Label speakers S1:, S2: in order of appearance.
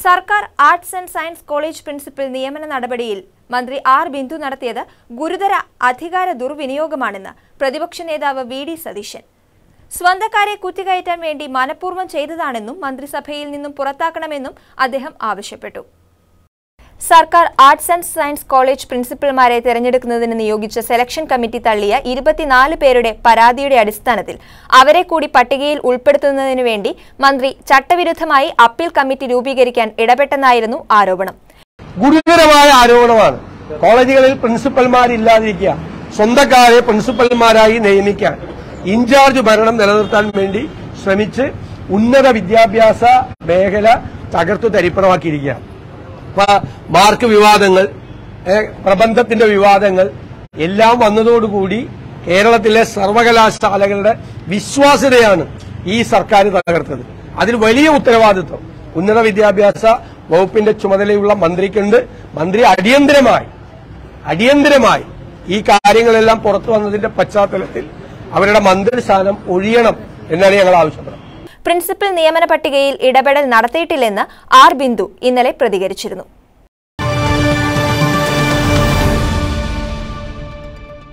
S1: സർക്കാർ arts and science college principal നിയമന നടപടിയിൽ മന്ത്രി ആർ ബിന്ദു നടത്തിയത് ഗുരുതര അധികാര ദുർവിനിയോഗമാണെന്ന് പ്രതിപക്ഷ നേതാവ് വി ഡി സതീശൻ സ്വന്തക്കാരെ കുത്തികയറ്റാൻ വേണ്ടി മനഃപൂർവ്വം ചെയ്തതാണെന്നും മന്ത്രിസഭയിൽ നിന്നും പുറത്താക്കണമെന്നും അദ്ദേഹം ആവശ്യപ്പെട്ടു സർക്കാർ ആർട്സ് ആൻഡ് സയൻസ് കോളേജ് പ്രിൻസിപ്പൽമാരെ തെരഞ്ഞെടുക്കുന്നതിന് നിയോഗിച്ച സെലക്ഷൻ കമ്മിറ്റി തള്ളിയ ഇരുപത്തിനാല് പേരുടെ പരാതിയുടെ അടിസ്ഥാനത്തിൽ അവരെ കൂടി പട്ടികയിൽ ഉൾപ്പെടുത്തുന്നതിനു വേണ്ടി മന്ത്രി ചട്ടവിരുദ്ധമായി അപ്പീൽ കമ്മിറ്റി രൂപീകരിക്കാൻ ഇടപെട്ടെന്നായിരുന്നു ആരോപണം
S2: ഗുരുതരമായ ആരോപണമാണ് കോളേജുകളിൽ പ്രിൻസിപ്പൽമാരില്ലാതിരിക്കുക സ്വന്തക്കാരെ പ്രിൻസിപ്പൽമാരായി നിയമിക്കാൻ ഇൻചാർജ് ഭരണം നിലനിർത്താൻ വേണ്ടി ശ്രമിച്ച് ഉന്നത വിദ്യാഭ്യാസ മേഖല തകർത്തു തരിപ്പണമാക്കിയിരിക്കുകയാണ് ഇപ്പൊ മാർക്ക് വിവാദങ്ങൾ ഏ, പ്രബന്ധത്തിന്റെ വിവാദങ്ങൾ എല്ലാം വന്നതോടുകൂടി കേരളത്തിലെ സർവകലാശാലകളുടെ വിശ്വാസ്യതയാണ് ഈ സർക്കാർ തകർത്തത് അതിൽ വലിയ ഉത്തരവാദിത്വം ഉന്നത വിദ്യാഭ്യാസ വകുപ്പിന്റെ ചുമതലയുള്ള മന്ത്രിക്കുണ്ട് മന്ത്രി അടിയന്തരമായി അടിയന്തരമായി ഈ കാര്യങ്ങളെല്ലാം പുറത്തു വന്നതിന്റെ പശ്ചാത്തലത്തിൽ അവരുടെ മന്ത്രിസ്ഥാനം ഒഴിയണം എന്നാണ് ഞങ്ങൾ ആവശ്യപ്പെടുന്നത്
S1: പ്രിൻസിപ്പൽ നിയമന പട്ടികയിൽ ഇടപെടൽ നടത്തിയിട്ടില്ലെന്ന് ആർ ബിന്ദു ഇന്നലെ പ്രതികരിച്ചിരുന്നു